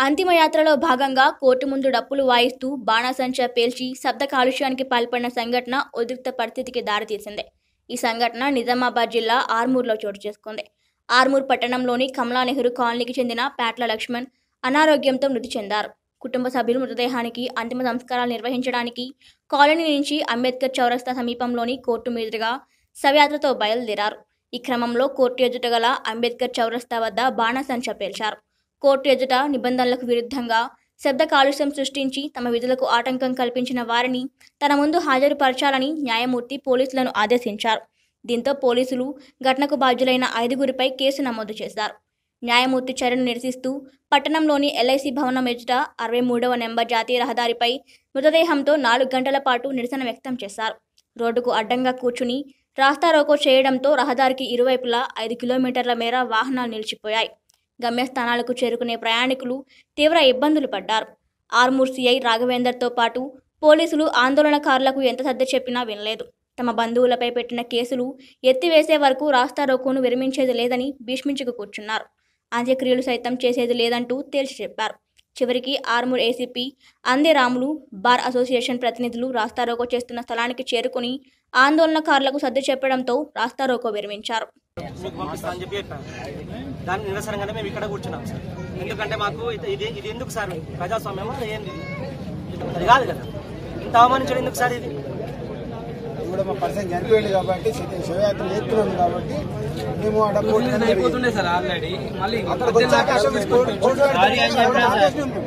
అంతిమయాత్రలో భాగంగా కోర్టు ముందు డప్పులు వాయిస్తూ బాణాసంచా పేల్చి శబ్ద కాలుష్యానికి పాల్పడిన సంఘటన ఉద్రిక్త పరిస్థితికి దారితీసింది ఈ సంఘటన నిజామాబాద్ జిల్లా ఆర్మూర్లో చోటు చేసుకుంది ఆర్మూర్ పట్టణంలోని కమలా నెహ్రూ కాలనీకి చెందిన పేట్ల లక్ష్మణ్ అనారోగ్యంతో మృతి చెందారు కుటుంబ సభ్యులు మృతదేహానికి అంతిమ సంస్కారాలు నిర్వహించడానికి కాలనీ నుంచి అంబేద్కర్ చౌరస్తా సమీపంలోని కోర్టు మీదుగా శవయాత్రతో బయలుదేరారు ఈ క్రమంలో కోర్టు ఎదుట గల అంబేద్కర్ చౌరస్తా వద్ద బాణాసంచా పేల్చారు కోర్టు ఎదుట నిబంధనలకు విరుద్ధంగా శబ్ద కాలుష్యం సృష్టించి తమ విధులకు ఆటంకం కల్పించిన వారిని తన ముందు హాజరుపరచాలని న్యాయమూర్తి పోలీసులను ఆదేశించారు దీంతో పోలీసులు ఘటనకు బాధ్యులైన ఐదుగురిపై కేసు నమోదు చేశారు న్యాయమూర్తి చర్యను నిరసిస్తూ పట్టణంలోని ఎల్ఐసి భవనం ఎదుట అరవై మూడవ నెంబర్ జాతీయ రహదారిపై మృతదేహంతో నాలుగు గంటల పాటు నిరసన వ్యక్తం చేశారు రోడ్డుకు అడ్డంగా కూర్చుని రాస్తారోకో చేయడంతో రహదారికి ఇరువైపులా ఐదు కిలోమీటర్ల మేర వాహనాలు నిలిచిపోయాయి గమ్యస్థానాలకు చేరుకునే ప్రయాణికులు తీవ్ర ఇబ్బందులు పడ్డారు ఆర్మూర్ సిఐ రాఘవేందర్తో పాటు పోలీసులు ఆందోళనకారులకు ఎంత సర్ది చెప్పినా వినలేదు తమ బంధువులపై పెట్టిన కేసులు ఎత్తివేసే వరకు రాస్తారోకోను విరమించేది లేదని భీష్మించుకు కూర్చున్నారు అంత్యక్రియలు సైతం చేసేది లేదంటూ తేల్చి చెప్పారు చివరికి ఆర్మూర్ ఏసీపీ అందే రాములు బార్ అసోసియేషన్ ప్రతినిధులు రాస్తారోకో చేస్తున్న స్థలానికి చేరుకుని ఆందోళనకారులకు సర్ది చెప్పడంతో రాస్తారోకో విరమించారు మీకు పంపిస్తా అని చెప్పి చెప్పాను దాని నిరసనంగానే మేము ఇక్కడ కూర్చున్నాం సార్ ఎందుకంటే మాకు ఇది ఇది- ఇది ఎందుకు సార్ ప్రజాస్వామ్యమా ఏంది ఇది? అది కాదు కదా ఇంత అవమానించడం ఎందుకు సార్ ఇది కూడా మా పర్సన్ చనిపోయింది కాబట్టి శవ- శవయాత్ర చేస్తున్నాం కాబట్టి మేము ఆ డబ్బు కొట్టడం జరిగింది. అయిపోతుండే సార్ ఆల్రెడీ మళ్ళీ అక్కడికి వచ్చాక అసలు కోర్టు- కోర్టు వారి ఆదేశం ఉంది.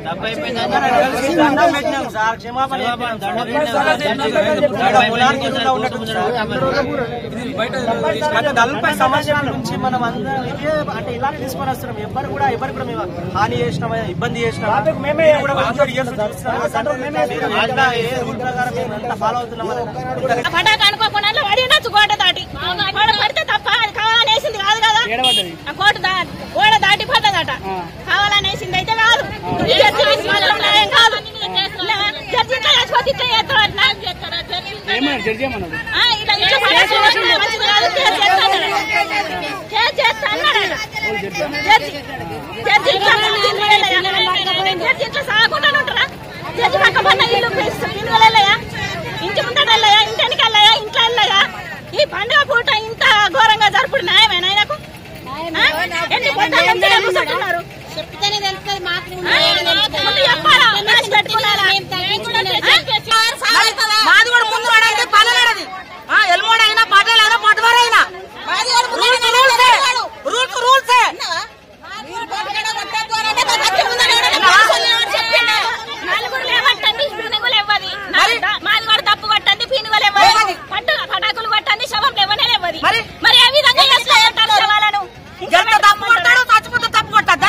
దండం పెట్టినాం సార్ క్షమాపణ చెప్పినాం సార్. ఇక్కడ పొలానికి ఎదురుగా ఉన్నట్టు సార్. ఇది బయట గత నలభై సంవత్సరాల నుంచి మనం అందరం ఇదే అంటే ఇలానే తీసుకొని వస్తున్నాం ఎవరు కూడా ఎవరు కూడా మేము హాని చేసినామా ఇబ్బంది చేసినామా మేమే కూడా ఒత్తిడి చేస్తూ చూస్తున్నాం. మీరు ఎట్లా ఏ రూల్ ప్రకారం మేము ఎంత ఫాలో అవుతున్నాం ఇంత పటాక అనుకోకుండా అట్లా పడినచ్చు గోడ దాటి గోడ పడితే తప్ప అది కావాలనేసింది కాదు కదా ఆ కోట దా గోడ దాటి పడ్డదట కావాలనేసింది అయితే కాదు ఈ జడ్జి విశ్వాసంలో ఏం కాదు జడ్జి ఇట్లా చచ్చిపోతే ఇట్లా చేస్తాడు అట్లా. ఆ, ఇలా ఇట్లా పడేసి మంచిది కాదు, కేసు చేస్తా అన్నాడు. కేసు చేస్తా అన్నాడు ఆయన. జడ్జి జడ్జి ఇట్లా జడ్జి ఇట్లా సాగకుండా ఉంటారా జడ్జి పక్క పన్న ఇల్లు ఇల్లు వెళ్ళయా ఇంటి ముందర వెళ్ళయా ఇంటి వెనక వెళ్ళయా ఇంట్లో వెళ్ళయా ఈ పండుగ పూట ఇంత ఘోరంగా జరుపుడు న్యాయమేనా ఆయనకు ఆ? ఎన్ని పొద్దున్న నుంచి ఇలా కూర్చుంటున్నారు? చెప్తేనే తెలుస్తుంది మాకు ఆ? ముందు చెప్పాలా? రాసి పెట్టుకున్నారా? ఆ? మాది కూడా ముందు వాడంటే పల్లెలది ఎల్మోడ్ అయినా పటేల్ అయినా పటవారు అయినా రూల్స్ రూల్సే రూల్స్ రూల్సే నలుగురు లేవట్టండి పినుగులు ఇవ్వది మాది కూడా తప్పు కొట్టండి పినుగులు ఇవ్వదు పట్టు పటాకులు కొట్టండి శవం లేవనే ఇవ్వది మరి? మరి ఏ విధంగా చేస్తా కొట్టాలి శవాలను గెలితే తప్పు కొట్టాడు చచ్చిపోతే తప్పు కొట్టద్దా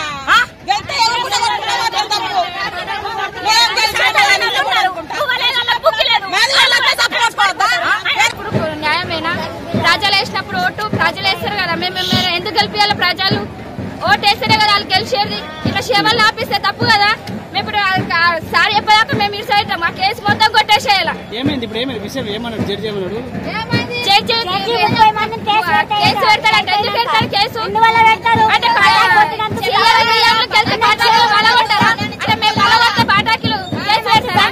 ఇప్పుడు న్యాయమేనా ప్రజలు వేసినప్పుడు ఓటు ప్రజలు వేస్తారు కదా మేము మేము ఎందుకు గెలిపించాలి ప్రజలు ఓటు వేస్తేనే కదా వాళ్ళు గెలిచేది ఇట్లా శవాలు ఆపిస్తే తప్పు కదా మేము ఇప్పుడు ఆ- సార్ చెప్పేదాకా మేము ఇటు సైడ్ మా కేసు మొత్తం కొట్టేసేయాలి ఏమైంది ఇప్పుడు ఏమైంది విషయం ఏమన్నాడు జడ్జి ఏమన్నాడు జడ్జి కేసు పెడతాడంట ఎందుకు పెడతాడు కేసు అంటే చెయ్యాలి, చెయ్యాలి, గెలిచి పాఠాకులు పడగొట్టారా? అంటే మేము పడగొట్టే పాఠాకులు కేసు పెడతారా?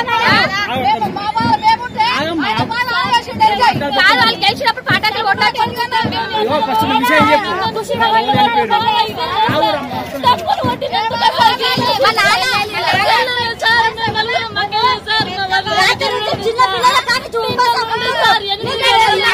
కాదు వాళ్ళు గెలిచినప్పుడు పాఠాకులు కొట్టాలి ఫస్ట్ మీ విషయం చెప్పు ఎవరు చనిపోయాడు? తప్పులు కొట్టినందుకు మా నాన్న- మా నాన్న- చిన్న పిల్లల కానీ చూడండి